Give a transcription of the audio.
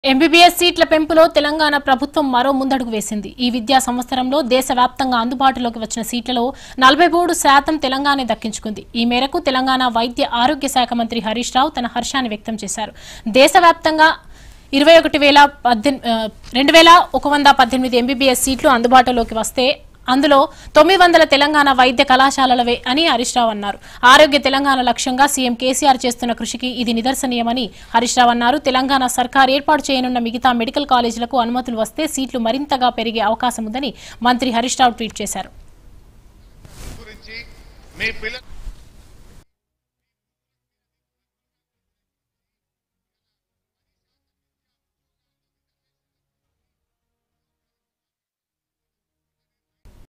MBBS సీట్ల పెంపులో తెలంగాణ ప్రభుత్వం మరో ముందడుగు వేసింది ఈ విద్యా సంవత్సరంలో దేశవ్యాప్తంగా అందుబాటులోకి వచ్చిన సీట్లలో నలభై మూడు శాతం తెలంగాణ దక్కించుకుంది ఈ మేరకు తెలంగాణ వైద్య ఆరోగ్య శాఖ మంత్రి హరీష్ రావు తన హర్షాన్ని వ్యక్తం చేశారు దేశవ్యాప్తంగా ఇరవై ఒకటి వేల పద్దెనిమిది రెండు వేల ఒక వంద పద్దెనిమిది ఎంబీబీఎస్ సీట్లు అందుబాటులోకి వస్తే అందులో తొమ్మిది వందల తెలంగాణ వైద్య కళాశాలలవే అని హరీష్ రావు అన్నారు ఆరోగ్య తెలంగాణ లక్ష్యంగా సీఎం కేసీఆర్ చేస్తున్న కృషికి ఇది నిదర్శనీయమని హరీష్ రావు అన్నారు తెలంగాణ సర్కార్ ఏర్పాటు చేయనున్న మిగతా మెడికల్ కాలేజీలకు అనుమతులు వస్తే సీట్లు మరింతగా పెరిగే అవకాశం ఉందని మంత్రి హరీష్ రావు ట్వీట్ చేశారు గురించి మీ పిల్లలు